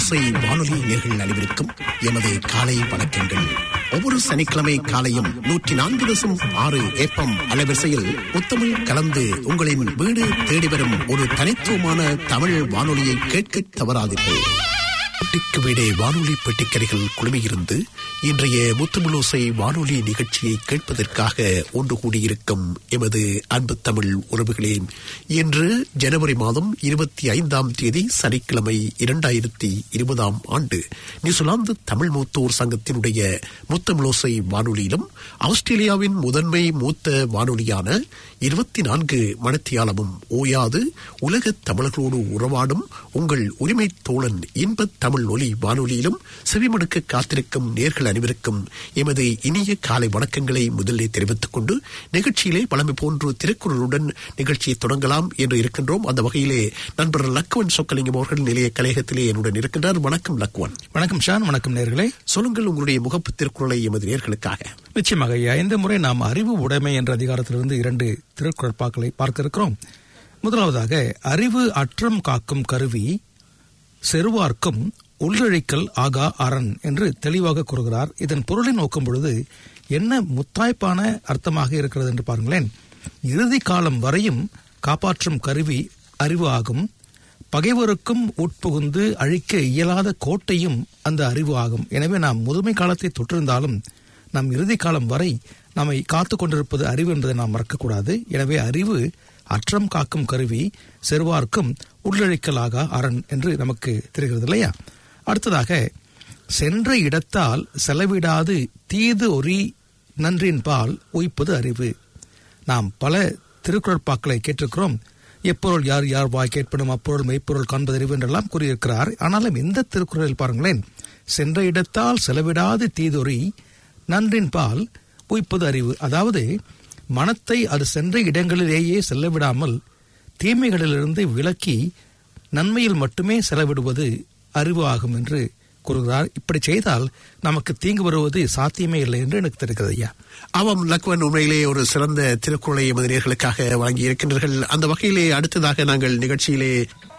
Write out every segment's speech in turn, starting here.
முத்தமிழோசை வானொலி நேர்கள் அனைவருக்கும் எமது காலை வணக்கங்கள் ஒவ்வொரு சனிக்கிழமை காலையும் நூற்றி நான்கு தசம் ஆறு ஏப்பம் அலைவரிசையில் முத்தமிழ் கலந்து உங்களின் வீடு தேடி வரும் ஒரு தனித்துவமான தமிழ் வானொலியை கேட்க தவறாதீர்கள் வீட்டுக்கு வீடே வானொலி பெட்டிக்கரைகள் குழுமியிருந்து இன்றைய முத்தமிழோசை வானொலி நிகழ்ச்சியை கேட்பதற்காக ஒன்று கூடியிருக்கும் எமது அன்பு தமிழ் உறவுகளே இன்று ஜனவரி மாதம் இருபத்தி ஐந்தாம் தேதி சனிக்கிழமை இரண்டாயிரத்தி இருபதாம் ஆண்டு நியூசிலாந்து தமிழ் மூத்தோர் சங்கத்தினுடைய முத்தமிழோசை வானொலியிலும் ஆஸ்திரேலியாவின் முதன்மை மூத்த வானொலியான இருபத்தி நான்கு மணத்தியாலமும் ஓயாது உலக தமிழர்களோடு உறவாடும் உங்கள் உரிமை தோழன் இன்பத் தமிழ் ஒலி வானொலியிலும் செவிமடுக்க காத்திருக்கும் நேர்கள் அனைவருக்கும் எமது இனிய காலை வணக்கங்களை முதலில் தெரிவித்துக் கொண்டு நிகழ்ச்சியிலே பழமை போன்று திருக்குறளுடன் நிகழ்ச்சியை தொடங்கலாம் என்று இருக்கின்றோம் அந்த வகையிலே நண்பர் லக்குவன் சொக்கலிங்கம் அவர்கள் நிலைய கலையகத்திலே என்னுடன் இருக்கின்றார் வணக்கம் லக்குவன் வணக்கம் ஷான் வணக்கம் நேர்களே சொல்லுங்கள் உங்களுடைய முகப்பு திருக்குறளை எமது நேர்களுக்காக நிச்சயமாக ஐயா இந்த முறை நாம் அறிவு உடைமை என்ற அதிகாரத்திலிருந்து இரண்டு திருக்குறள் பாக்களை பார்க்க இருக்கிறோம் முதலாவதாக அறிவு அற்றம் காக்கும் கருவி செருவார்க்கும் உள்ளழிக்கல் ஆகா அரண் என்று தெளிவாக கூறுகிறார் இதன் பொருளை நோக்கும் பொழுது என்ன முத்தாய்ப்பான அர்த்தமாக இருக்கிறது என்று பாருங்களேன் இறுதி காலம் வரையும் காப்பாற்றும் கருவி அறிவு ஆகும் பகைவருக்கும் உட்புகுந்து அழிக்க இயலாத கோட்டையும் அந்த அறிவு ஆகும் எனவே நாம் முதுமை காலத்தை தொற்றிருந்தாலும் நம் இறுதி காலம் வரை நம்மை காத்து கொண்டிருப்பது அறிவு என்பதை நாம் மறக்கக்கூடாது எனவே அறிவு அற்றம் காக்கும் கருவி செருவார்க்கும் உள்ளழிக்கலாக அரண் என்று நமக்கு தெரிகிறது இல்லையா அடுத்ததாக சென்ற இடத்தால் செலவிடாது தீது ஒரி நன்றின் பால் உய்ப்பது அறிவு நாம் பல திருக்குறள்பாக்களை கேட்டிருக்கிறோம் எப்பொருள் யார் யார் வாய் கேட்பனும் அப்பொருள் மெய்ப்பொருள் காண்பது அறிவு என்றெல்லாம் கூறியிருக்கிறார் ஆனாலும் இந்த திருக்குறளில் பாருங்களேன் சென்ற இடத்தால் செலவிடாது தீதொறி நன்றின் பால் உய்ப்பது அறிவு அதாவது மனத்தை அது சென்ற இடங்களிலேயே செல்லவிடாமல் தீமைகளிலிருந்து விலக்கி நன்மையில் மட்டுமே செலவிடுவது அறிவு ஆகும் என்று கூறுகிறார் இப்படி செய்தால் நமக்கு தீங்கு வருவது சாத்தியமே இல்லை என்று எனக்கு தெரிகிறது ஐயா ஆமாம் லக்வன் உண்மையிலே ஒரு சிறந்த திருக்குறளை எமது நேர்களுக்காக வழங்கி இருக்கின்றீர்கள் அந்த வகையிலே அடுத்ததாக நாங்கள் நிகழ்ச்சியிலே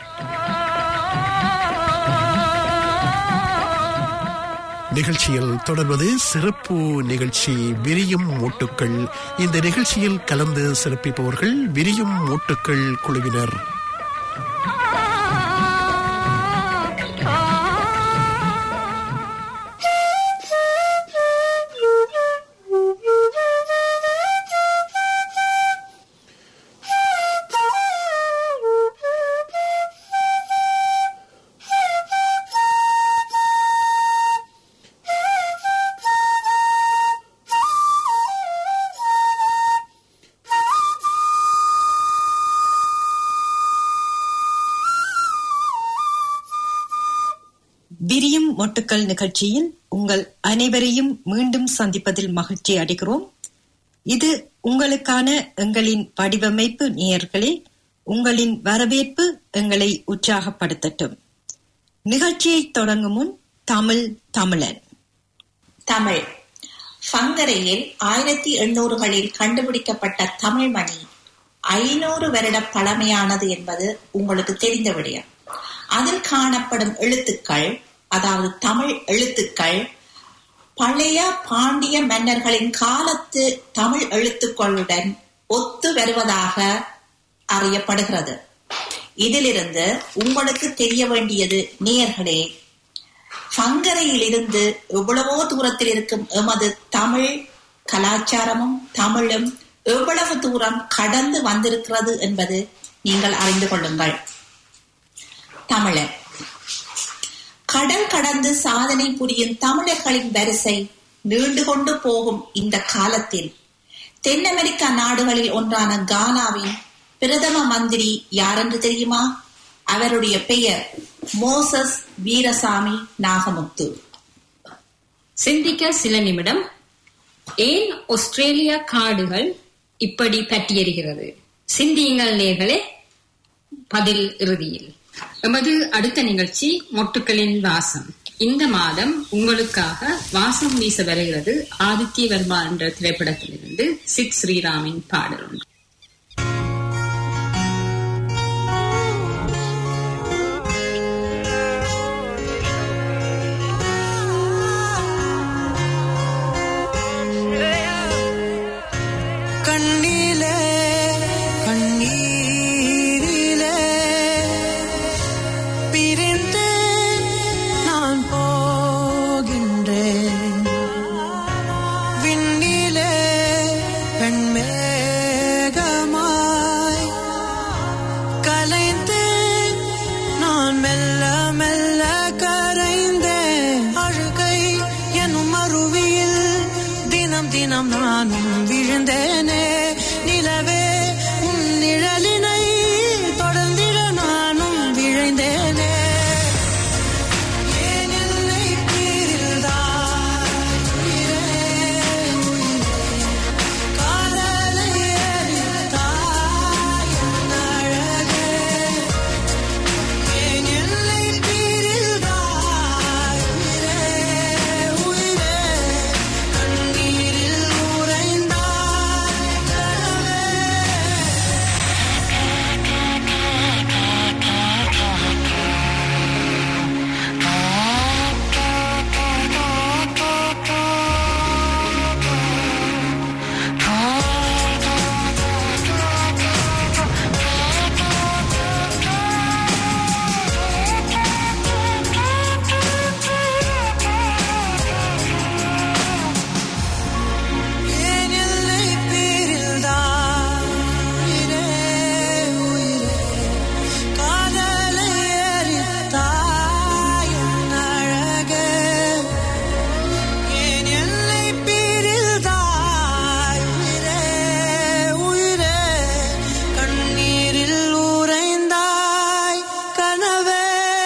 நிகழ்ச்சியில் தொடர்வது சிறப்பு நிகழ்ச்சி விரியும் மூட்டுக்கள் இந்த நிகழ்ச்சியில் கலந்து சிறப்பிப்பவர்கள் விரியும் மூட்டுக்கள் குழுவினர் விரியும் மொட்டுக்கள் நிகழ்ச்சியில் உங்கள் அனைவரையும் மீண்டும் சந்திப்பதில் மகிழ்ச்சி அடைகிறோம் இது உங்களுக்கான எங்களின் வடிவமைப்பு நேயர்களே உங்களின் வரவேற்பு எங்களை உற்சாகப்படுத்தட்டும் நிகழ்ச்சியை தொடங்கும் முன் தமிழ் தமிழன் தமிழ் ஃபங்கரையில் ஆயிரத்தி எண்ணூறுகளில் கண்டுபிடிக்கப்பட்ட தமிழ் மணி ஐநூறு வருட பழமையானது என்பது உங்களுக்கு தெரிந்த விடயம் அதில் காணப்படும் எழுத்துக்கள் அதாவது தமிழ் எழுத்துக்கள் பழைய பாண்டிய மன்னர்களின் காலத்து தமிழ் எழுத்துக்களுடன் ஒத்து வருவதாக அறியப்படுகிறது இதிலிருந்து உங்களுக்கு தெரிய வேண்டியது நேயர்களே பங்கரையிலிருந்து எவ்வளவோ தூரத்தில் இருக்கும் எமது தமிழ் கலாச்சாரமும் தமிழும் எவ்வளவு தூரம் கடந்து வந்திருக்கிறது என்பது நீங்கள் அறிந்து கொள்ளுங்கள் தமிழர் கடல் கடந்து சாதனை புரியும் தமிழர்களின் வரிசை நீண்டு கொண்டு போகும் இந்த காலத்தில் தென் அமெரிக்கா நாடுகளில் ஒன்றான கானாவின் பிரதம மந்திரி யாரென்று தெரியுமா அவருடைய பெயர் மோசஸ் வீரசாமி நாகமுத்து சிந்திக்க சில நிமிடம் ஏன் ஆஸ்திரேலியா காடுகள் இப்படி பட்டியெறிகிறது சிந்தியுங்கள் நேர்களே பதில் இறுதியில் எமது அடுத்த நிகழ்ச்சி மொட்டுக்களின் வாசம் இந்த மாதம் உங்களுக்காக வாசம் வீச வருகிறது ஆதித்ய வர்மா என்ற திரைப்படத்திலிருந்து சித் ஸ்ரீராமின் பாடல் ஒன்று Thank கண்ணிலே கண்ணீரிலே பிரிந்து நான் போகின்றேன் விண்ணிலே பெண்மேகமாய் கலைந்தேன் நான் மெல்ல மெல்ல கரைந்தேன் அழுகை எனும் அருவியில் தினம் தினம் நானும் விழுந்தேனே நிலவே உன் நிழலினை தொடர்ந்திட நானும் விழைந்தேனே ஏன் என்னை பிரிந்தாய் உயிரே, உயிரே? காதலை எரித்தாய் என் அழகே. ஏன் என்னை பிரிந்தாய் உயிரே, உயிரே? கண்ணீரில் உறைந்தாய் கனவே. ஏன் என்னை பிரிந்தாய் உயிரே, உயிரே? காதலை எரித்தாய் என் அழகே. ஏன் என்னை பிரிந்தாய் உயிரே, உயிரே? கண்ணீரில் உறைந்தாய் கனவே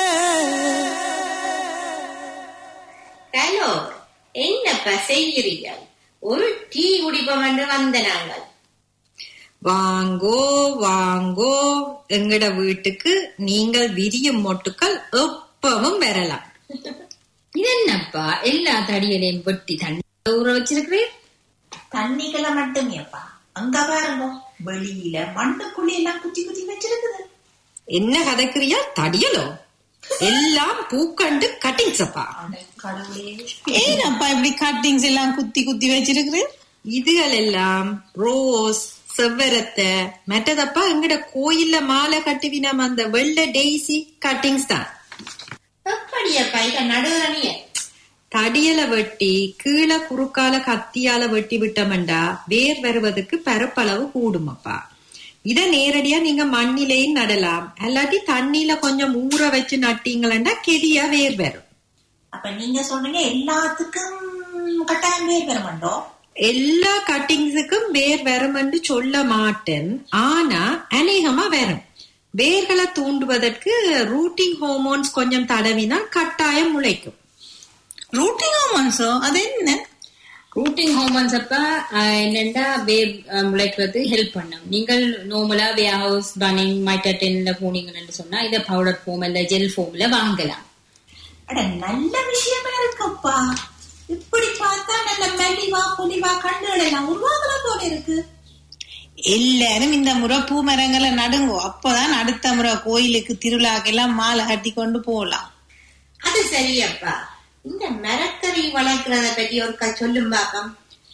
ஹலோ என்னப்பா செய்கிறீர்கள் ஒரு டீ குடிப்போம் என்று வந்த நாங்கள் வாங்கோ வாங்கோ எங்கட வீட்டுக்கு நீங்கள் விரியும் மொட்டுக்கள் எப்பவும் வரலாம் இது என்னப்பா எல்லா தடியலையும் வெட்டி தண்ணி ஊற வச்சிருக்கிறேன் தண்ணிகளை மட்டுமேப்பா அங்க பாருங்க வெளியில மண்ணுக்குள்ளே எல்லாம் குத்தி குத்தி வச்சிருக்குது என்ன கதைக்கிறியா தடியலோ எல்லாம் பூக்கண்டு கட்டிங்ஸப்பா அட கடவுளே ஏனப்பா இப்படி கட்டிங்ஸ் எல்லாம் குத்தி குத்தி வச்சிருக்கிறேன் இதுகள் எல்லாம் ரோஸ் செவ்வரத்தை மற்றதப்பா எங்கட கோயில்ல மாலை கட்டுவினம் அந்த வெள்ளை டெய்ஸி கட்டிங்ஸ் தான் எப்படியப்பா இத நடுவரணிய தடியல வெட்டி கீழே குறுக்கால கத்தியால வெட்டி விட்டோம்டா வேர் வருவதற்கு பரப்பளவு கூடுமப்பா இத நேரடியா நீங்க மண்ணிலையும் நடலாம் அல்லாட்டி தண்ணியில கொஞ்சம் ஊற வச்சு நட்டீங்களா கெடியா வேர் வரும் அப்ப நீங்க சொல்றீங்க எல்லாத்துக்கும் கட்டாயம் பேர் பெற மாட்டோம் எல்லா கட்டிங்ஸுக்கும் வேர் வரும்னு சொல்ல மாட்டேன் ஆனா அநேகமா வரும் வேர்களை தூண்டுவதற்கு ரூட்டிங் ஹோமோன்ஸ் கொஞ்சம் தடவினா கட்டாயம் முளைக்கும் ரூட்டிங் ஹார்மோன்ஸோ அது என்ன ரூட்டிங் ஹார்மோன்ஸ் அப்ப ஆஹ், என்னன்னா வேர் ஆஹ், முளைக்கிறது ஹெல்ப் பண்ணும் நீங்கள் நார்மலா வே ஹவுஸ் பனிங் மைட்டன்ல போனீங்கன்னு சொன்னா இதை பவுடர் ஃபார்ம் இல்ல ஜெல் ஃபார்ம்ல வாங்கலாம் அட நல்ல விஷயமா இருக்குப்பா இப்படி பார்த்தா நல்ல மெலிவா புலிவா கண்ணுகள் எல்லாம் உருவாகலாம் போல இருக்கு எல்லாரும் இந்த முறை பூ மரங்களை நடுங்கோ அப்பதான் அடுத்த முறை கோயிலுக்கு திருவிழாக்கெல்லாம் மாலை கட்டி கொண்டு போகலாம் அது சரியப்பா இந்த மரக்கறி வளர்க்கறத பத்தி ஒருக்கா சொல்லும் பாப்பம்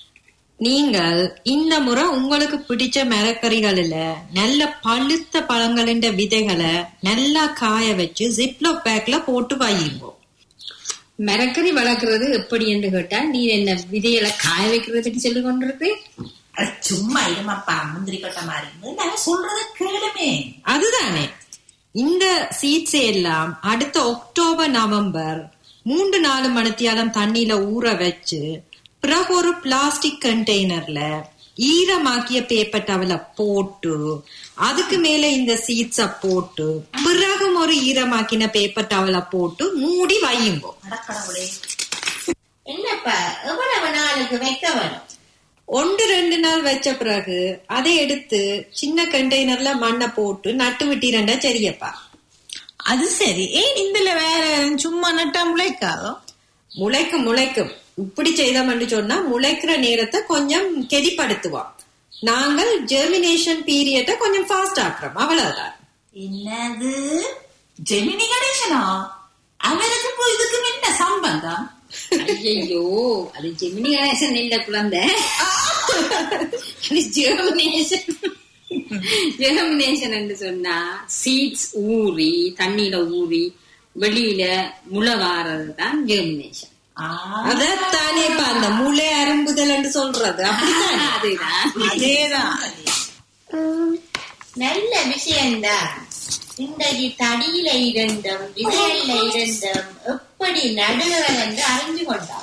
நீங்கள் இந்த முறை உங்களுக்கு பிடிச்ச மரக்கறிகளில நல்ல பழுத்த பழங்களின் விதைகளை நல்லா காய வச்சு ஜிப்லோ பேக்ல போட்டு வையுங்க மரக்கறி வளர்க்கறது எப்படி என்று கேட்டா நீ என்ன விதைகளை காய வைக்கிறத பற்றி சொல்லி கொண்டிருக்கிறேன் அட சும்மா இருமாப்பா முந்திரி கட்ட மாதிரி நான் சொல்றத கேளுமே அதுதானே இந்த சீட்ஸ் எல்லாம் அடுத்த அக்டோபர் நவம்பர் மூன்று நாலு மணித்தியாலம் தண்ணியில ஊற வச்சு பிறகு ஒரு பிளாஸ்டிக் கண்டெய்னர்ல ஈரமாக்கிய பேப்பர் டவல போட்டு அதுக்கு மேல இந்த சீட்ஸ போட்டு பிறகு ஒரு ஈரமாக்கின பேப்பர் டவல போட்டு மூடி வையுங்கோ அடக்கடவுளே என்னப்பா எவ்வளவு நாளுக்கு வைக்க வேணும் ஒன்று ரெண்டு நாள் வச்ச பிறகு அதை எடுத்து சின்ன கண்டெய்னர்ல மண்ணை போட்டு நட்டு விட்டீரண்டா சரியப்பா அது சரி ஏன் இதுல வேற சும்மா நட்டா முளைக்காதோ முளைக்கும் முளைக்கும் இப்படி செய்தோம்னு சொன்னா முளைக்கிற நேரத்தை கொஞ்சம் கெதிப்படுத்துவோம் நாங்கள் ஜெர்மினேஷன் பீரியட்டை கொஞ்சம் ஃபாஸ்ட் ஆக்குறோம் அவ்வளவுதான் என்னது ஜெமினி கணேசனா அவருக்கு போய் இதுக்கு என்ன சம்பந்தம் ஐயோ அது ஜெமினி கணேசன் இல்ல குழந்தை ஆ, ஜெர்மினேஷன் ஜெர்மினேஷன் என்று சொன்னா சீட்ஸ் ஊறி தண்ணியில ஊறி வெளியில முளை வாரது தான் ஜெர்மினேஷன் அதத்தானே இப்ப அந்த முளை அரும்புதல் என்று சொல்றது அப்படித்தான் அதுதான் அதேதான் நல்ல விஷயம்தான் இன்றைக்கு தடியில இருந்தும் விதையில இருந்தும் எப்படி நடுகிறது என்று அறிஞ்சு கொண்டான்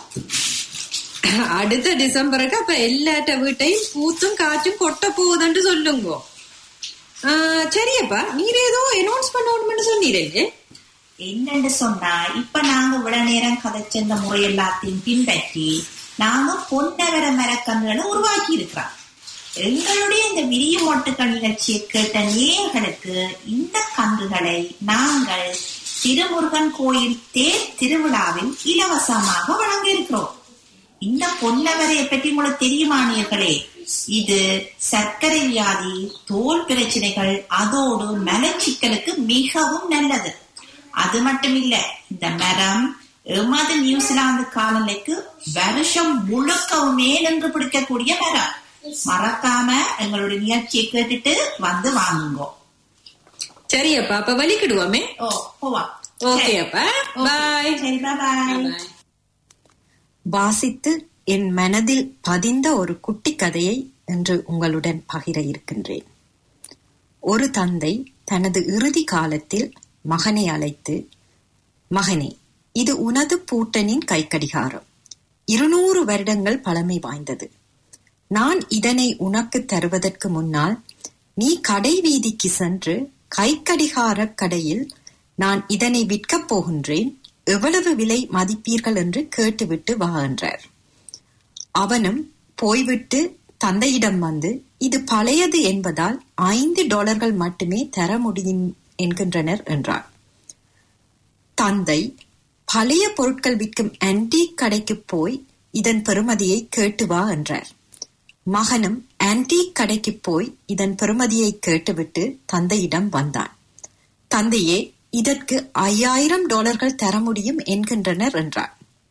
அடுத்த டிசம்பருக்கு அப்ப எல்லாட்ட வீட்டையும் பூத்தும் காற்றும் கொட்ட போகுதுன்னு சொல்லுங்க ஆ, சரியப்பா நீர் ஏதோ அனௌன்ஸ் பண்ணணும்னு சொன்னீரே என்னன்னு சொன்னா இப்ப நாங்க இவ்வளவு நேரம் கதைச்ச இந்த முறை எல்லாத்தையும் பின்பற்றி நாங்க பொன்னவர மரக்கன்றுகளை உருவாக்கி இருக்கிறோம் எங்களுடைய இந்த விரிய மொட்டுக்கள் நிகழ்ச்சியை கேட்ட நேயர்களுக்கு இந்த கன்றுகளை நாங்கள் திருமுருகன் கோயில் தேர் திருவிழாவில் இலவசமாக வழங்க இருக்கிறோம் இந்த பொன்னவரையை பற்றி உங்களுக்கு தெரியுமா நேயர்களே இது சர்க்கரை வியாதி தோல் பிரச்சனைகள் அதோடு மலச்சிக்கலுக்கு மிகவும் நல்லது அது மட்டும் இல்ல இந்த மரம் எமது நியூசிலாந்து காலநிலைக்கு வருஷம் முழுக்கவுமே நின்று பிடிக்கக்கூடிய மரம் மறக்காம எங்களுடைய நிகழ்ச்சியை கேட்டுட்டு வந்து வாங்குங்க சரியப்பா அப்ப வலிக்கிடுவோமே ஓ போவா ஓகே அப்பா பாய் சரி பாய் வாசித்து என் மனதில் பதிந்த ஒரு குட்டி கதையை என்று உங்களுடன் பகிர இருக்கின்றேன் ஒரு தந்தை தனது இறுதி காலத்தில் மகனை அழைத்து மகனே இது உனது பூட்டனின் கைக்கடிகாரம் இருநூறு வருடங்கள் பழமை வாய்ந்தது நான் இதனை உனக்கு தருவதற்கு முன்னால் நீ கடை வீதிக்கு சென்று கைக்கடிகார கடையில் நான் இதனை விற்கப் போகின்றேன் எவ்வளவு விலை மதிப்பீர்கள் என்று கேட்டுவிட்டு வா என்றார் அவனும் போய்விட்டு தந்தையிடம் வந்து இது பழையது என்பதால் ஐந்து டாலர்கள் மட்டுமே தர முடியும் என்கின்றனர் என்றார் தந்தை பழைய பொருட்கள் விற்கும் ஆன்டீக் கடைக்கு போய் இதன் பெறுமதியை கேட்டு வா என்றார் மகனும் ஆன்டீக் கடைக்கு போய் இதன் பெறுமதியை கேட்டுவிட்டு தந்தையிடம் வந்தான் தந்தையே இதற்கு ஐயாயிரம் டாலர்கள் தர முடியும் என்கின்றனர் என்றார்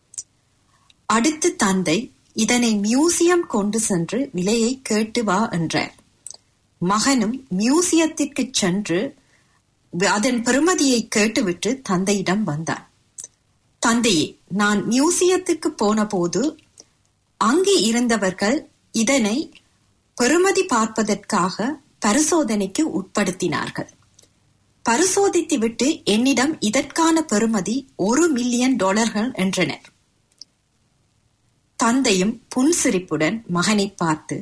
அடுத்து தந்தை இதனை மியூசியம் கொண்டு சென்று விலையை கேட்டு வா என்றார் மகனும் மியூசியத்திற்கு சென்று அதன் பெறுமதியை கேட்டுவிட்டு தந்தையிடம் வந்தான் தந்தையே நான் மியூசியத்துக்கு போன போது அங்கு இருந்தவர்கள் இதனை பெறுமதி பார்ப்பதற்காக பரிசோதனைக்கு உட்படுத்தினார்கள் பரிசோதித்துவிட்டு என்னிடம் இதற்கான பெறுமதி ஒரு மில்லியன் டாலர்கள் என்றனர் தந்தையும் புன்சிரிப்புடன் மகனை பார்த்து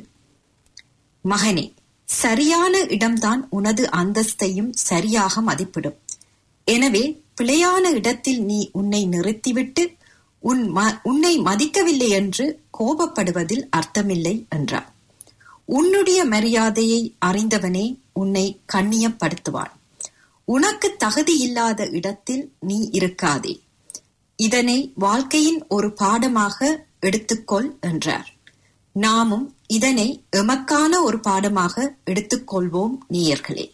மகனே சரியான இடம்தான் உனது அந்தஸ்தையும் சரியாக மதிப்பிடும் எனவே பிழையான இடத்தில் நீ உன்னை நிறுத்திவிட்டு உன் ம- உன்னை மதிக்கவில்லை என்று கோபப்படுவதில் அர்த்தமில்லை என்றார் உன்னுடைய மரியாதையை அறிந்தவனே உன்னை கண்ணியப்படுத்துவான் உனக்கு தகுதி இல்லாத இடத்தில் நீ இருக்காதே இதனை வாழ்க்கையின் ஒரு பாடமாக எடுத்துக்கொள் என்றார் நாமும் இதனை எமக்கான ஒரு பாடமாக எடுத்துக்கொள்வோம் நேயர்களே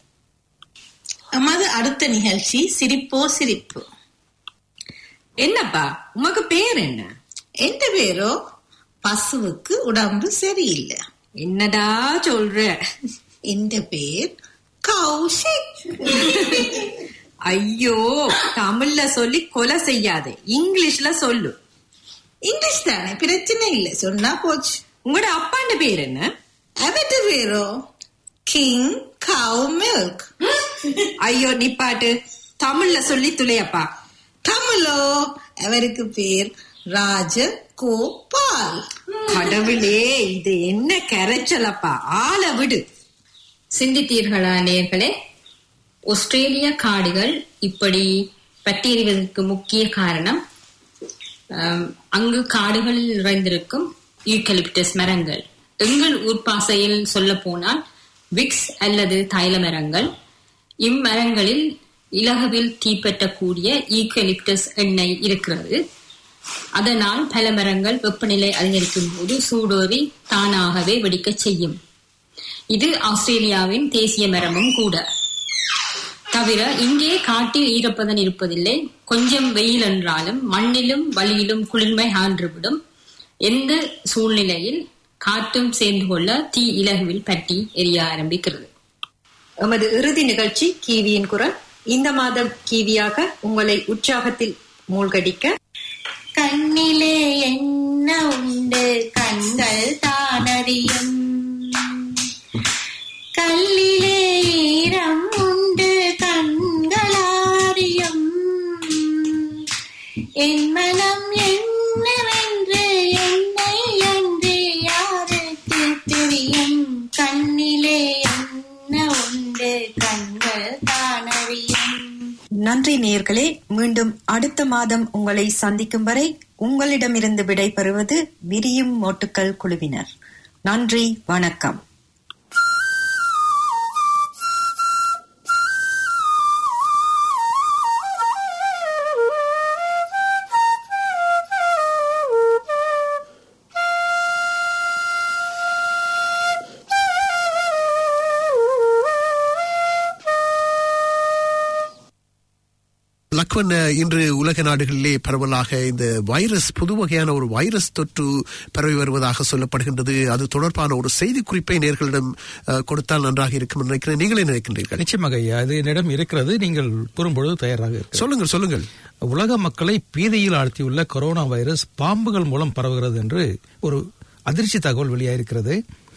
எமது அடுத்த நிகழ்ச்சி சிரிப்போ சிரிப்பு என்னப்பா உமக்கு பேர் என்ன எந்த பேரோ பசுவுக்கு உடம்பு சரியில்லை என்னடா சொல்ற எந்த பேர் கௌஷிக் ஐயோ தமிழ்ல சொல்லி கொலை செய்யாதே இங்கிலீஷ்ல சொல்லு இங்கிலீஷ் தானே பிரச்சனை இல்லை சொன்னா போச்சு உங்களோட அப்பாண்ட பேர் என்ன அவற்ற பேரோ கிங் கவ் மில்க் ஐயோ நிப்பாட்டு தமிழ்ல சொல்லி துளையப்பா தமிழோ அவருக்கு பேர் ராஜ கோபால் கடவுளே இது என்ன கரைச்சலப்பா ஆள விடு சிந்தித்தீர்களா நேர்களே ஆஸ்திரேலிய காடுகள் இப்படி பட்டியறிவதற்கு முக்கிய காரணம் ஆம், அங்கு காடுகளில் நிறைந்திருக்கும் யூக்கலிப்டஸ் மரங்கள் எங்கள் ஊர் பாசையில் சொல்ல போனால் விக்ஸ் அல்லது தைல மரங்கள் இம்மரங்களில் இலகுவில் தீப்பற்றக்கூடிய ஈக்கலிப்டஸ் எண்ணெய் இருக்கிறது அதனால் பல மரங்கள் வெப்பநிலை அதிகரிக்கும் போது சூடோறி தானாகவே வெடிக்கச் செய்யும் இது ஆஸ்திரேலியாவின் தேசிய மரமும் கூட தவிர இங்கே காட்டில் ஈரப்பதன் இருப்பதில்லை கொஞ்சம் வெயில் என்றாலும் மண்ணிலும் வழியிலும் குளிர்மை ஆன்றுவிடும் எந்த சூழ்நிலையில் காற்றும் சேர்ந்து கொள்ள தீ இலகுவில் பற்றி எரிய ஆரம்பிக்கிறது எமது இறுதி நிகழ்ச்சி கீவியின் குரல் இந்த மாதம் கீவியாக உங்களை உற்சாகத்தில் மூழ்கடிக்க கண்ணிலே என்ன உண்டு கண்கள் தானறியும் கல்லிலே ஈரம் உண்டு கண்களாரியும் என் மனம் என்னவென்று என்னை அன்று யாருக்கு தெரியும் கண்ணிலே என்ன உண்டு கண்கள் தானறியும் நன்றி நேயர்களே மீண்டும் அடுத்த மாதம் உங்களை சந்திக்கும் வரை உங்களிடமிருந்து விடை பெறுவது விரியும் மோட்டுக்கள் குழுவினர் நன்றி வணக்கம் லக்வன் இன்று உலக நாடுகளிலே பரவலாக இந்த வைரஸ் புது வகையான ஒரு வைரஸ் தொற்று பரவி வருவதாக சொல்லப்படுகின்றது அது தொடர்பான ஒரு செய்தி குறிப்பை நேர்களிடம் அஹ், கொடுத்தால் நன்றாக இருக்கும் என்று நினைக்கிறேன் நீங்களே நினைக்கின்றீர்கள் நிச்சயமாக ஐயா அது என்னிடம் இருக்கிறது நீங்கள் கூறும்பொழுது தயாராக இருக்கிறது சொல்லுங்கள் சொல்லுங்கள் உலக மக்களை பீதியில் ஆழ்த்தியுள்ள கொரோனா வைரஸ் பாம்புகள் மூலம் பரவுகிறது என்று ஒரு அதிர்ச்சி தகவல் வெளியாயிருக்கிறது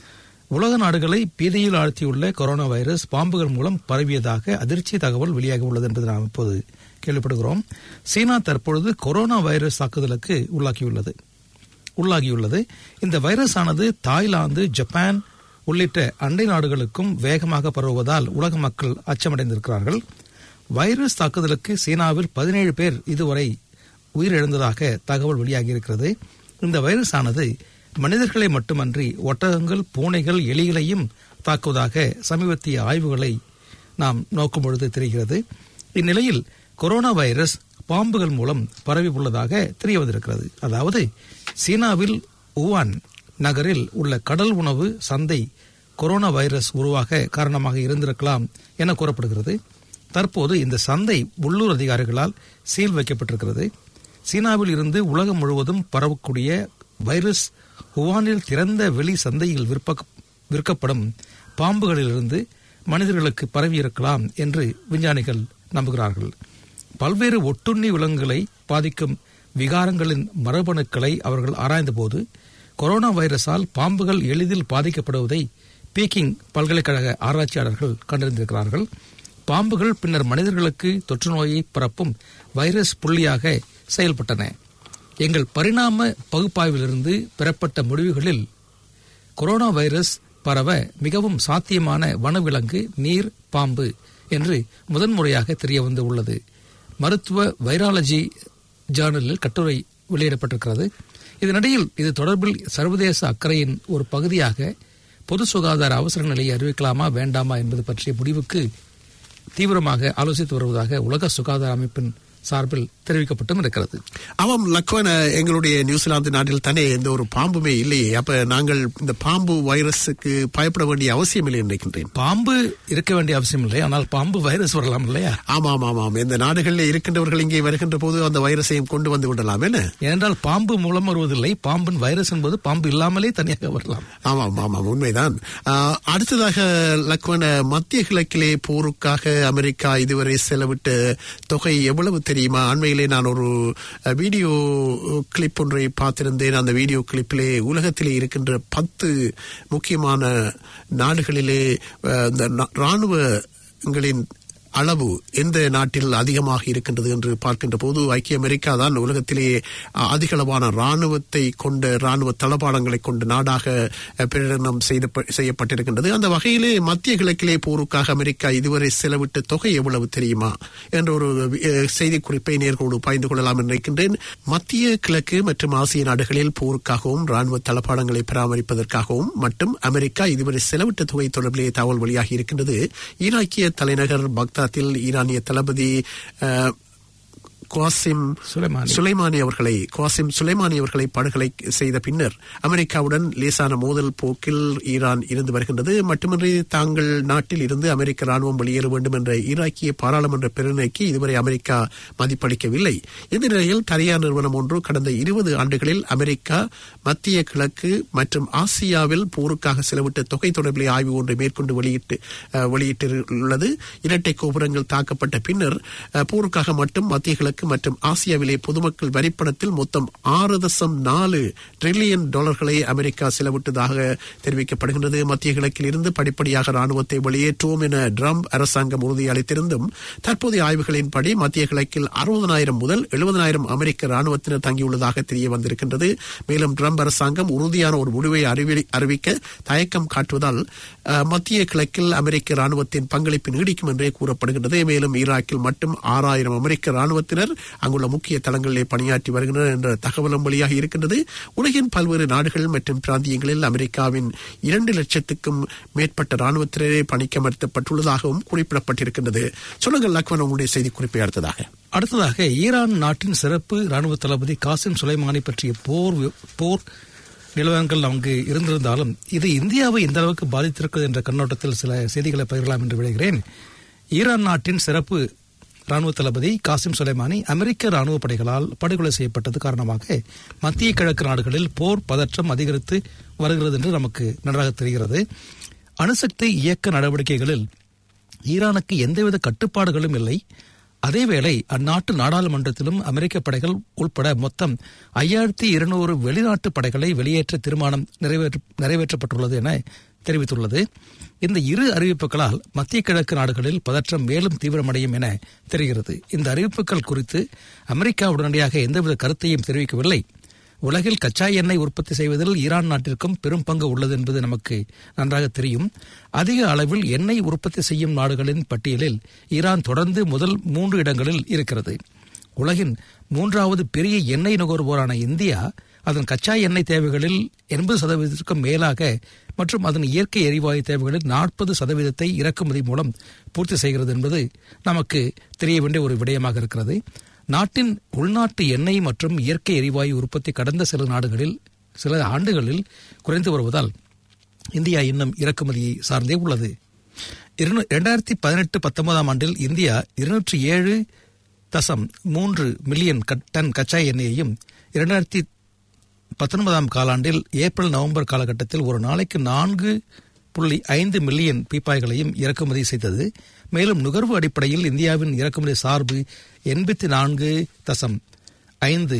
உலக நாடுகளை பீதியில் ஆழ்த்தியுள்ள கொரோனா வைரஸ் பாம்புகள் மூலம் பரவியதாக அதிர்ச்சி தகவல் வெளியாக உள்ளது என்பதை நாம் இப்போது கேள்விப்படுகிறோம் சீனா தற்பொழுது கொரோனா வைரஸ் தாக்குதலுக்கு உள்ளாக்கியுள்ளது உள்ளாகியுள்ளது இந்த வைரஸ் ஆனது தாய்லாந்து ஜப்பான் உள்ளிட்ட அண்டை நாடுகளுக்கும் வேகமாக பரவுவதால் உலக மக்கள் அச்சமடைந்திருக்கிறார்கள் வைரஸ் தாக்குதலுக்கு சீனாவில் பதினேழு பேர் இதுவரை உயிரிழந்ததாக தகவல் வெளியாகியிருக்கிறது இந்த வைரஸ் ஆனது மனிதர்களை மட்டுமன்றி ஒட்டகங்கள் பூனைகள் எலிகளையும் தாக்குவதாக சமீபத்திய ஆய்வுகளை நாம் நோக்கும் பொழுது தெரிகிறது இந்நிலையில் கொரோனா வைரஸ் பாம்புகள் மூலம் பரவி உள்ளதாக தெரிய வந்திருக்கிறது அதாவது சீனாவில் உவான் நகரில் உள்ள கடல் உணவு சந்தை கொரோனா வைரஸ் உருவாக காரணமாக இருந்திருக்கலாம் என கூறப்படுகிறது தற்போது இந்த சந்தை உள்ளூர் அதிகாரிகளால் சீல் வைக்கப்பட்டிருக்கிறது சீனாவில் இருந்து உலகம் முழுவதும் பரவக்கூடிய வைரஸ் உவானில் திறந்த வெளி சந்தையில் விற்ப விற்கப்படும் பாம்புகளிலிருந்து மனிதர்களுக்கு பரவியிருக்கலாம் என்று விஞ்ஞானிகள் நம்புகிறார்கள் பல்வேறு ஒட்டுண்ணி விலங்குகளை பாதிக்கும் விகாரங்களின் மரபணுக்களை அவர்கள் ஆராய்ந்தபோது கொரோனா வைரஸால் பாம்புகள் எளிதில் பாதிக்கப்படுவதை பீக்கிங் பல்கலைக்கழக ஆராய்ச்சியாளர்கள் கண்டறிந்திருக்கிறார்கள் பாம்புகள் பின்னர் மனிதர்களுக்கு தொற்று நோயை பரப்பும் வைரஸ் புள்ளியாக செயல்பட்டன எங்கள் பரிணாம பகுப்பாய்விலிருந்து பெறப்பட்ட முடிவுகளில் கொரோனா வைரஸ் பரவ மிகவும் சாத்தியமான வனவிலங்கு நீர் பாம்பு என்று முதன்முறையாக தெரிய வந்து உள்ளது மருத்துவ வைராலஜி ஜேர்னலில் கட்டுரை வெளியிடப்பட்டிருக்கிறது இதனிடையில் இது தொடர்பில் சர்வதேச அக்கறையின் ஒரு பகுதியாக பொது சுகாதார அவசர நிலையை அறிவிக்கலாமா வேண்டாமா என்பது பற்றிய முடிவுக்கு தீவிரமாக ஆலோசித்து வருவதாக உலக சுகாதார அமைப்பின் சார்பில் தெரிவிக்கப்பட்டும் இருக்கிறது ஆமாம் லக்வன் எங்களுடைய நியூசிலாந்து நாட்டில் தானே எந்த ஒரு பாம்புமே இல்லையே அப்ப நாங்கள் இந்த பாம்பு வைரஸுக்கு பயப்பட வேண்டிய அவசியம் இல்லை நினைக்கின்றேன் பாம்பு இருக்க வேண்டிய அவசியம் இல்லை ஆனால் பாம்பு வைரஸ் வரலாம் இல்லையா ஆமாம் ஆமாம் இந்த நாடுகளில் இருக்கின்றவர்கள் இங்கே வருகின்ற போது அந்த வைரஸையும் கொண்டு வந்து விடலாம் என்ன ஏனென்றால் பாம்பு மூலம் வருவதில்லை பாம்பின் வைரஸ் என்பது பாம்பு இல்லாமலே தனியாக வரலாம் ஆமாம் ஆமாம் உண்மைதான் ஆஹ், அடுத்ததாக லக்வன் மத்திய கிழக்கிலே போருக்காக அமெரிக்கா இதுவரை செலவிட்ட தொகை எவ்வளவு தெரியுமா அண்மையிலே நான் ஒரு அஹ், வீடியோ கிளிப் ஒன்றை பார்த்திருந்தேன் அந்த வீடியோ கிளிப்பிலே உலகத்திலே இருக்கின்ற பத்து முக்கியமான நாடுகளிலே அஹ், இந்த நா- ராணுவங்களின் அளவு எந்த நாட்டில் அதிகமாக இருக்கின்றது என்று பார்க்கின்ற போது ஐக்கிய அமெரிக்கா தான் உலகத்திலே அஹ், அதிகளவான ராணுவத்தை கொண்ட ராணுவ தளபாடங்களை கொண்ட நாடாக அஹ், பிரகடனம் செய்த செய்யப்பட்டிருக்கின்றது அந்த வகையிலே மத்திய கிழக்கிலே போருக்காக அமெரிக்கா இதுவரை செலவிட்ட தொகை எவ்வளவு தெரியுமா என்ற ஒரு அஹ், செய்திக்குறிப்பை நேர்களோடு பாய்ந்து கொள்ளலாம் என்று நினைக்கின்றேன் மத்திய கிழக்கு மற்றும் ஆசிய நாடுகளில் போருக்காகவும் ராணுவ தளபாடங்களை பராமரிப்பதற்காகவும் மட்டும் அமெரிக்கா இதுவரை செலவிட்ட தொகை தொடர்பிலே தகவல் வெளியாகி இருக்கின்றது ஈராக்கிய தலைநகர் பக்தாத்தில் ஈரானிய தளபதி அஹ், குவாசிம் சுலைமானி. சுலைமானி அவர்களை குவாசிம் சுலைமானி அவர்களை படுகொலை செய்த பின்னர் அமெரிக்காவுடன் லேசான மோதல் போக்கில் ஈரான் இருந்து வருகின்றது மட்டுமின்றி தாங்கள் நாட்டில் இருந்து அமெரிக்க ராணுவம் வெளியேற வேண்டும் என்ற ஈராக்கிய பாராளுமன்ற பிரேரணைக்கு இதுவரை அமெரிக்கா மதிப்பளிக்கவில்லை இந்த நிலையில் தனியார் நிறுவனம் ஒன்று கடந்த இருபது ஆண்டுகளில் அமெரிக்கா மத்திய கிழக்கு மற்றும் ஆசியாவில் போருக்காக செலவிட்ட தொகை தொடர்பிலே ஆய்வு ஒன்றை மேற்கொண்டு வெளியிட்டு அஹ், வெளியிட்டுள்ளது இரட்டை கோபுரங்கள் தாக்கப்பட்ட பின்னர் அஹ், போருக்காக மட்டும் மத்திய கிழக்கு மற்றும் ஆசியாவிலே பொதுமக்கள் வரிப்பணத்தில் மொத்தம் ஆறு தசம் நாலு டிரில்லியன் டாலர்களை அமெரிக்கா செலவிட்டதாக தெரிவிக்கப்படுகின்றது மத்திய கிழக்கில் இருந்து படிப்படியாக ராணுவத்தை வெளியேற்றுவோம் என ட்ரம்ப் அரசாங்கம் உறுதியளித்திருந்தும் தற்போதைய ஆய்வுகளின்படி மத்திய கிழக்கில் அறுபதனாயிரம் முதல் எழுபதனாயிரம் அமெரிக்க ராணுவத்தினர் தங்கியுள்ளதாக தெரிய வந்திருக்கின்றது மேலும் ட்ரம்ப் அரசாங்கம் உறுதியான ஒரு முடிவை அறிவி- அறிவிக்க தயக்கம் காட்டுவதால் அஹ், மத்திய கிழக்கில் அமெரிக்க ராணுவத்தின் பங்களிப்பு நீடிக்கும் என்றே கூறப்படுகின்றது மேலும் ஈராக்கில் மட்டும் ஆறாயிரம் அமெரிக்க ராணுவத்தினர் அங்குள்ள முக்கிய தளங்களிலே பணியாற்றி வருகின்றனர் என்ற தகவலும் வெளியாக இருக்கின்றது உலகின் பல்வேறு நாடுகள் மற்றும் பிராந்தியங்களில் அமெரிக்காவின் இரண்டு லட்சத்துக்கும் மேற்பட்ட ராணுவத்தினரே பணிக்கமர்த்தப்பட்டுள்ளதாகவும் குறிப்பிடப்பட்டிருக்கின்றது சொல்லுங்கள் லக்வன் உங்களுடைய செய்தி குறிப்பை அடுத்ததாக அடுத்ததாக ஈரான் நாட்டின் சிறப்பு ராணுவ தளபதி காசிம் சுலைமானி பற்றிய போர் வி- போர் நிலவரங்கள் அங்கு இருந்திருந்தாலும் இது இந்தியாவை எந்த அளவுக்கு பாதித்திருக்கிறது என்ற கண்ணோட்டத்தில் சில செய்திகளை பகிரலாம் என்று விளைகிறேன் ஈரான் நாட்டின் சிறப்பு ராணுவ தளபதி காசிம் சுலைமானி அமெரிக்க ராணுவ படைகளால் படுகொலை செய்யப்பட்டது காரணமாக மத்திய கிழக்கு நாடுகளில் போர் பதற்றம் அதிகரித்து வருகிறது என்று நமக்கு நன்றாக தெரிகிறது அணுசக்தி இயக்க நடவடிக்கைகளில் ஈரானுக்கு எந்தவித கட்டுப்பாடுகளும் இல்லை அதேவேளை அந்நாட்டு நாடாளுமன்றத்திலும் அமெரிக்க படைகள் உட்பட மொத்தம் ஐயாயிரத்தி இருநூறு வெளிநாட்டு படைகளை வெளியேற்ற தீர்மானம் நிறைவேற்ற நிறைவேற்றப்பட்டுள்ளது என தெரிவித்துள்ளது இந்த இரு அறிவிப்புகளால் மத்திய கிழக்கு நாடுகளில் பதற்றம் மேலும் தீவிரமடையும் என தெரிகிறது இந்த அறிவிப்புகள் குறித்து அமெரிக்கா உடனடியாக எந்தவித கருத்தையும் தெரிவிக்கவில்லை உலகில் கச்சா எண்ணெய் உற்பத்தி செய்வதில் ஈரான் நாட்டிற்கும் பெரும் பங்கு உள்ளது என்பது நமக்கு நன்றாக தெரியும் அதிக அளவில் எண்ணெய் உற்பத்தி செய்யும் நாடுகளின் பட்டியலில் ஈரான் தொடர்ந்து முதல் மூன்று இடங்களில் இருக்கிறது உலகின் மூன்றாவது பெரிய எண்ணெய் நுகர்வோரான இந்தியா அதன் கச்சா எண்ணெய் தேவைகளில் எண்பது சதவீதத்திற்கும் மேலாக மற்றும் அதன் இயற்கை எரிவாயு தேவைகளில் நாற்பது சதவீதத்தை இறக்குமதி மூலம் பூர்த்தி செய்கிறது என்பது நமக்கு தெரிய வேண்டிய ஒரு விடயமாக இருக்கிறது நாட்டின் உள்நாட்டு எண்ணெய் மற்றும் இயற்கை எரிவாயு உற்பத்தி கடந்த சில நாடுகளில் சில ஆண்டுகளில் குறைந்து வருவதால் இந்தியா இன்னும் இறக்குமதியை சார்ந்தே உள்ளது இரண்டாயிரத்தி பதினெட்டு பத்தொன்பதாம் ஆண்டில் இந்தியா இருநூற்றி ஏழு தசம் மூன்று மில்லியன் கட்- டன் கச்சா எண்ணெயையும் இரண்டாயிரத்தி பத்தொன்பதாம் காலாண்டில் ஏப்ரல் நவம்பர் காலகட்டத்தில் ஒரு நாளைக்கு நான்கு புள்ளி ஐந்து மில்லியன் பீப்பாய்களையும் இறக்குமதி செய்தது மேலும் நுகர்வு அடிப்படையில் இந்தியாவின் இறக்குமதி சார்பு எண்பத்தி நான்கு தசம் ஐந்து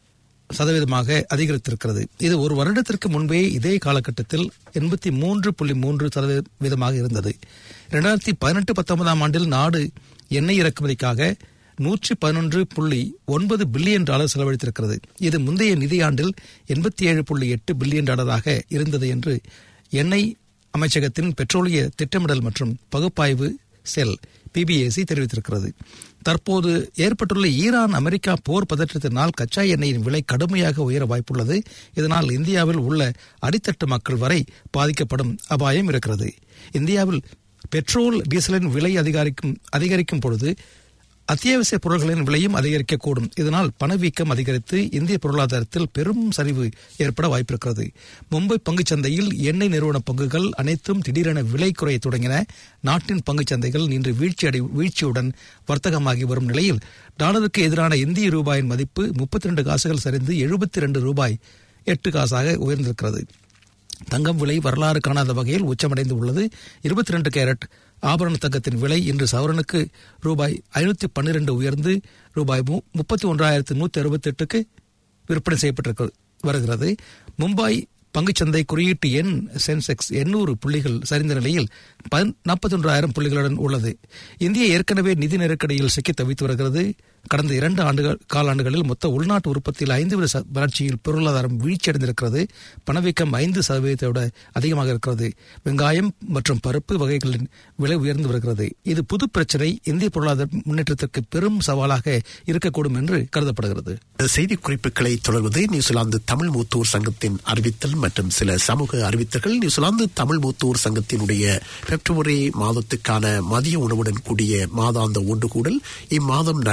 சதவீதமாக அதிகரித்திருக்கிறது இது ஒரு வருடத்திற்கு முன்பே இதே காலகட்டத்தில் எண்பத்தி மூன்று புள்ளி மூன்று சதவீதமாக இருந்தது இரண்டாயிரத்தி பதினெட்டு பத்தொன்பதாம் ஆண்டில் நாடு எண்ணெய் இறக்குமதிக்காக நூற்றி பதினொன்று புள்ளி ஒன்பது பில்லியன் டாலர் செலவழித்திருக்கிறது இது முந்தைய நிதியாண்டில் எண்பத்தி ஏழு புள்ளி எட்டு பில்லியன் டாலராக இருந்தது என்று எண்ணெய் அமைச்சகத்தின் பெட்ரோலிய திட்டமிடல் மற்றும் பகுப்பாய்வு செல் பிபிஏசி தெரிவித்திருக்கிறது தற்போது ஏற்பட்டுள்ள ஈரான் அமெரிக்கா போர் பதற்றத்தினால் கச்சா எண்ணெயின் விலை கடுமையாக உயர வாய்ப்புள்ளது இதனால் இந்தியாவில் உள்ள அடித்தட்டு மக்கள் வரை பாதிக்கப்படும் அபாயம் இருக்கிறது இந்தியாவில் பெட்ரோல் டீசலின் விலை அதிகரிக்கும் அதிகரிக்கும் பொழுது அத்தியாவசிய பொருட்களின் விலையும் அதிகரிக்கக்கூடும் இதனால் பணவீக்கம் அதிகரித்து இந்திய பொருளாதாரத்தில் பெரும் சரிவு ஏற்பட வாய்ப்பிருக்கிறது மும்பை பங்குச் சந்தையில் எண்ணெய் நிறுவன பங்குகள் அனைத்தும் திடீரென விலை குறைய தொடங்கின நாட்டின் பங்குச் சந்தைகள் இன்று வீழ்ச்சி அடை வீழ்ச்சியுடன் வர்த்தகமாகி வரும் நிலையில் டாலருக்கு எதிரான இந்திய ரூபாயின் மதிப்பு முப்பத்தி ரெண்டு காசுகள் சரிந்து எழுபத்தி ரெண்டு ரூபாய் எட்டு காசாக உயர்ந்திருக்கிறது தங்கம் விலை வரலாறு காணாத வகையில் உச்சமடைந்து உள்ளது இருபத்தி ரெண்டு கேரட் ஆபரண தங்கத்தின் விலை இன்று சவரனுக்கு ரூபாய் ஐநூத்தி பன்னிரண்டு உயர்ந்து ரூபாய் முப்பத்தி ஒன்றாயிரத்து நூத்தி அறுபத்தி எட்டுக்கு விற்பனை செய்யப்பட்டிருக்கிறது வருகிறது மும்பாய் பங்குச்சந்தை குறியீட்டு எண் சென்செக்ஸ் எண்ணூறு புள்ளிகள் சரிந்த நிலையில் நாற்பத்தி ஒன்றாயிரம் புள்ளிகளுடன் உள்ளது இந்தியா ஏற்கனவே நிதி நெருக்கடியில் சிக்கி தவித்து வருகிறது கடந்த இரண்டு ஆண்டுகள் காலாண்டுகளில் மொத்த உள்நாட்டு உற்பத்தியில் ஐந்து வித வளர்ச்சியில் பொருளாதாரம் வீழ்ச்சியடைந்திருக்கிறது பணவீக்கம் ஐந்து சதவீதத்தை விட அதிகமாக இருக்கிறது வெங்காயம் மற்றும் பருப்பு வகைகளின் விலை உயர்ந்து வருகிறது இது புது பிரச்சனை இந்திய பொருளாதார முன்னேற்றத்திற்கு பெரும் சவாலாக இருக்கக்கூடும் என்று கருதப்படுகிறது செய்தி குறிப்புகளை தொடர்வது நியூசிலாந்து தமிழ் மூத்தூர் சங்கத்தின் அறிவித்தல் மற்றும் சில சமூக அறிவித்தல்கள் நியூசிலாந்து தமிழ் மூத்தூர் சங்கத்தினுடைய பிப்ரவரி மாதத்துக்கான மதிய உணவுடன் கூடிய மாதாந்த ஒன்று கூடல் இம்மாதம் நடைபெற மாட்டாது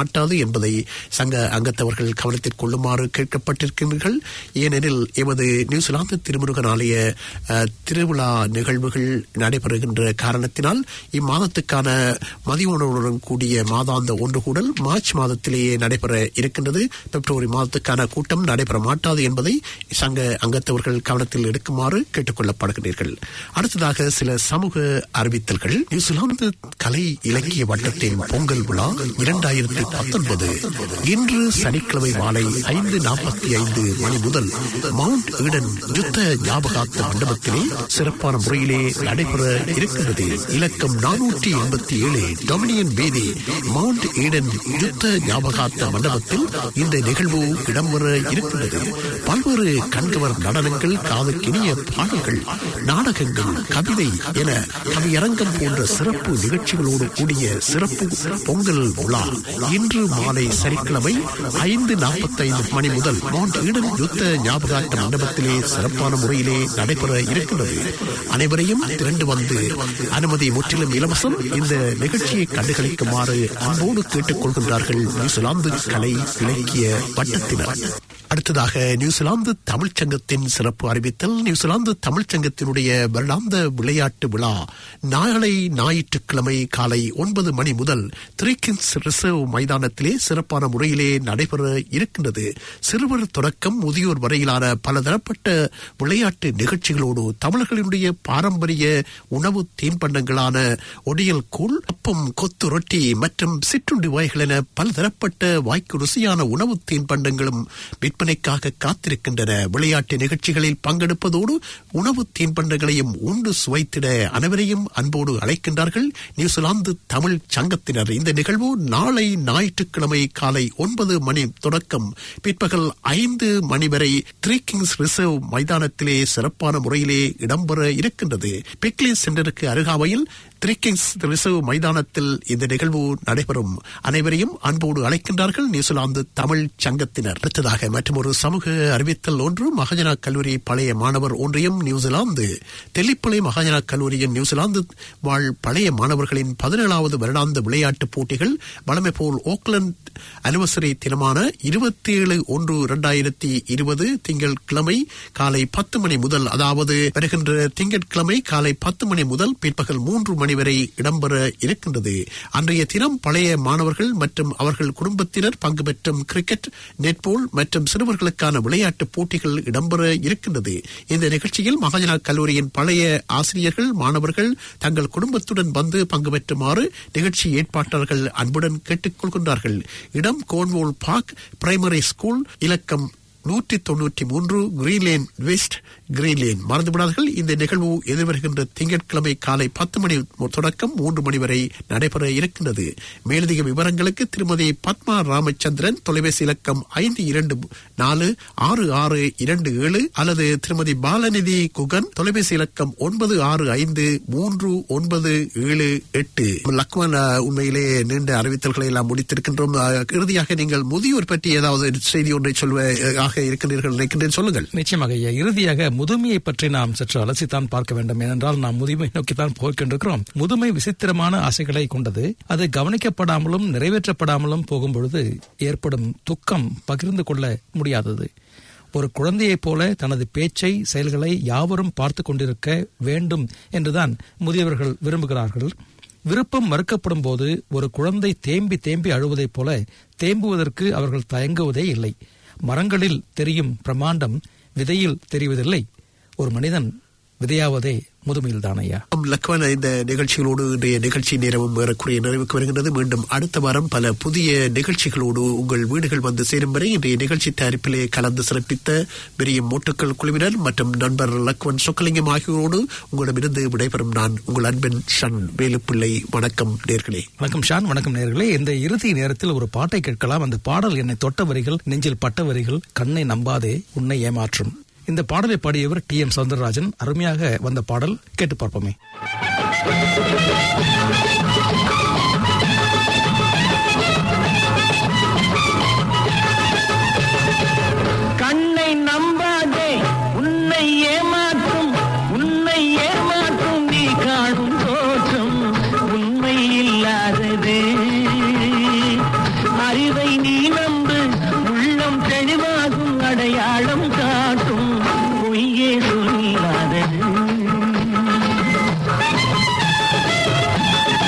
மாட்டாது என்பதை சங்க அங்கத்தவர்கள் கவனத்தில் கொள்ளுமாறு கேட்கப்பட்டிருக்கின்றீர்கள் ஏனெனில் எமது நியூசிலாந்து திருமுருகன் ஆலய அஹ், திருவிழா நிகழ்வுகள் நடைபெறுகின்ற காரணத்தினால் இம்மாதத்துக்கான மதிய உணவுடன் கூடிய மாதாந்த ஒன்று கூடல் மார்ச் மாதத்திலேயே நடைபெற இருக்கின்றது பிப்ரவரி மாதத்துக்கான கூட்டம் நடைபெற மாட்டாது என்பதை சங்க அங்கத்தவர்கள் கவனத்தில் எடுக்குமாறு கேட்டுக் கொள்ளப்படுகிறீர்கள் அடுத்ததாக சில சமூக அறிவித்தல்கள் நியூசிலாந்து கலை இலக்கிய வட்டத்தின் பொங்கல் விழா இரண்டாயிரத்தி பத்தொன்பது இன்று சனிக்கிழமை மாலை ஐந்து நாற்பத்தி ஐந்து மணி முதல் மவுண்ட் ஈடன் யுத்த ஞாபகார்த்த மண்டபத்திலே சிறப்பான முறையிலே நடைபெற இருக்கின்றது இலக்கம் நானூற்றி எண்பத்தி ஏழு டொமினியன் வீதி மவுண்ட் ஈடன் யுத்த ஞாபகார்த்த மண்டபத்தில் இந்த நிகழ்வு இடம்பெற இருக்கின்றது பல்வேறு கண்கவர் நடனங்கள் காதுக்கினிய பாடல்கள் நாடகங்கள் கவிதை என கவியரங்கம் போன்ற சிறப்பு நிகழ்ச்சிகளோடு கூடிய சிறப்பு பொங்கல் விழா இன்று மாலை சனிக்கிழமை ஐந்து நாற்பத்தைந்து மணி முதல் மவுண்ட் ஈடன் யுத்த ஞாபகார்த்த மண்டபத்திலே சிறப்பான முறையிலே நடைபெற இருக்கின்றது அனைவரையும் திரண்டு வந்து அனுமதி முற்றிலும் இலவசம் இந்த நிகழ்ச்சியை கண்டுகளிக்குமாறு அன்போடு கேட்டுக் கொள்கின்றார்கள் நியூசிலாந்து கலை இலக்கிய வட்டத்தினர் அடுத்ததாக நியூசிலாந்து தமிழ்ச் சங்கத்தின் சிறப்பு அறிவித்தல் நியூசிலாந்து தமிழ்ச் சங்கத்தினுடைய வருடாந்த விளையாட்டு விழா நாளை ஞாயிற்றுக்கிழமை காலை ஒன்பது மணி முதல் த்ரீக்கின்ஸ் ரிசர்வ் மைதானத்திலே சிறப்பான முறையிலே நடைபெற இருக்கின்றது சிறுவர் தொடக்கம் முதியோர் வரையிலான பலதரப்பட்ட விளையாட்டு நிகழ்ச்சிகளோடு தமிழர்களுடைய பாரம்பரிய உணவு தீன்பண்டங்களான ஒடியல் கூழ் அப்பம் கொத்து ரொட்டி மற்றும் சிற்றுண்டி வகைகள் என பலதரப்பட்ட வாய்க்கு ருசியான உணவு தீன்பண்டங்களும் விற்பனைக்காக காத்திருக்கின்றன விளையாட்டு நிகழ்ச்சிகளில் பங்கெடுப்பதோடு உணவு தீன்பண்டங்களையும் உண்டு சுவைத்திட அனைவரையும் அன்போடு அழைக்கின்றார்கள் நியூசிலாந்து தமிழ் சங்கத்தினர் இந்த நிகழ்வு நாளை ஞாயிற்றுக்கிழமை காலை ஒன்பது மணி தொடக்கம் பிற்பகல் ஐந்து மணி வரை த்ரீ கிங்ஸ் ரிசர்வ் மைதானத்திலே சிறப்பான முறையிலே இடம்பெற இருக்கின்றது பிக்லி சென்டருக்கு அருகாமையில் த்ரீக்கிங்ஸ் ரிசர்வ் மைதானத்தில் இந்த நிகழ்வு நடைபெறும் அனைவரையும் அன்போடு அழைக்கின்றார்கள் நியூசிலாந்து தமிழ் சங்கத்தினர் அடுத்ததாக மற்றொரு சமூக அறிவித்தல் ஒன்று மகாஜனா கல்லூரி பழைய மாணவர் ஒன்றியம் நியூசிலாந்து தெல்லிப்பளை மகாஜனா கல்லூரியின் நியூசிலாந்து வாழ் பழைய மாணவர்களின் பதினேழாவது வருடாந்த விளையாட்டுப் போட்டிகள் வழமை போல் ஓக்லண்ட் அனிவர்சரி தினமான இருபத்தி ஏழு ஒன்று இரண்டாயிரத்தி இருபது திங்கள் கிழமை காலை பத்து மணி முதல் அதாவது வருகின்ற திங்கட்கிழமை காலை பத்து மணி முதல் பிற்பகல் மூன்று மணி வரை இடம்பெற இருக்கின்றது அன்றைய தினம் பழைய மாணவர்கள் மற்றும் அவர்கள் குடும்பத்தினர் பங்கு பெற்றும் கிரிக்கெட் நெட்பால் மற்றும் சிறுவர்களுக்கான விளையாட்டுப் போட்டிகள் இடம்பெற இருக்கின்றது இந்த நிகழ்ச்சியில் மகாஜனா கல்லூரியின் பழைய ஆசிரியர்கள் மாணவர்கள் தங்கள் குடும்பத்துடன் வந்து பங்கு பெற்றுமாறு நிகழ்ச்சி ஏற்பாட்டாளர்கள் அன்புடன் கேட்டுக் கொள்கின்றார்கள் இடம் கோன்வோல் பார்க் பிரைமரி ஸ்கூல் இலக்கம் நூற்றி தொன்னூற்றி மூன்று கிரீன்லேன் வெஸ்ட் கிரீன்லேன் மறந்துவிடாதீர்கள் இந்த நிகழ்வு எதிர்வருகின்ற திங்கட்கிழமை காலை பத்து மணி தொடக்கம் மூன்று மணி வரை நடைபெற இருக்கின்றது மேலதிக விவரங்களுக்கு திருமதி பத்மா ராமச்சந்திரன் தொலைபேசி இலக்கம் ஐந்து இரண்டு நாலு ஆறு ஆறு இரண்டு ஏழு அல்லது திருமதி பாலநிதி குகன் தொலைபேசி இலக்கம் ஒன்பது ஆறு ஐந்து மூன்று ஒன்பது ஏழு எட்டு லக்மன் அஹ், உண்மையிலே நீண்ட அறிவித்தல்களை எல்லாம் முடித்திருக்கின்றோம் அஹ், இறுதியாக நீங்கள் முதியோர் பற்றி ஏதாவது செய்தி ஒன்றை சொல்வதாக இருக்கின்றீர்கள் நினைக்கின்றேன் சொல்லுங்கள் நிச்சயமாக ஐயா இறுதியாக முதுமையை பற்றி நாம் சற்று அலசித்தான் பார்க்க வேண்டும் ஏனென்றால் நாம் முதுமை நோக்கித்தான் போய்கொண்டிருக்கிறோம் முதுமை விசித்திரமான ஆசைகளை கொண்டது அது கவனிக்கப்படாமலும் நிறைவேற்றப்படாமலும் போகும் பொழுது ஏற்படும் துக்கம் பகிர்ந்து கொள்ள முடியாதது ஒரு குழந்தையைப் போல தனது பேச்சை செயல்களை யாவரும் பார்த்து கொண்டிருக்க வேண்டும் என்றுதான் முதியவர்கள் விரும்புகிறார்கள் விருப்பம் மறுக்கப்படும் போது ஒரு குழந்தை தேம்பி தேம்பி அழுவதைப் போல தேம்புவதற்கு அவர்கள் தயங்குவதே இல்லை மரங்களில் தெரியும் பிரமாண்டம் விதையில் தெரிவதில்லை ஒரு மனிதன் விதையாவதே முதுமையில் தானையா லக்வன் இந்த நிகழ்ச்சிகளோடு இன்றைய நிகழ்ச்சி நேரமும் ஏறக்குறைய நிறைவுக்கு வருகின்றது மீண்டும் அடுத்த வாரம் பல புதிய நிகழ்ச்சிகளோடு உங்கள் வீடுகள் வந்து சேரும் வரை இன்றைய நிகழ்ச்சி தயாரிப்பிலே கலந்து சிறப்பித்த பெரிய மோட்டுக்கள் குழுவினர் மற்றும் நண்பர் லக்வன் சொக்கலிங்கம் ஆகியோரோடு உங்களிடமிருந்து விடைபெறும் நான் உங்கள் அன்பன் ஷன் வேலுப்பிள்ளை வணக்கம் நேர்களே வணக்கம் ஷான் வணக்கம் நேர்களே இந்த இறுதி நேரத்தில் ஒரு பாட்டை கேட்கலாம் அந்த பாடல் என்னை தொட்ட வரிகள் நெஞ்சில் பட்ட வரிகள் கண்ணை நம்பாதே உன்னை ஏமாற்றும் இந்த பாடலை பாடியவர் டி எம் சவுந்தரராஜன் அருமையாக வந்த பாடல் கேட்டு பார்ப்போமே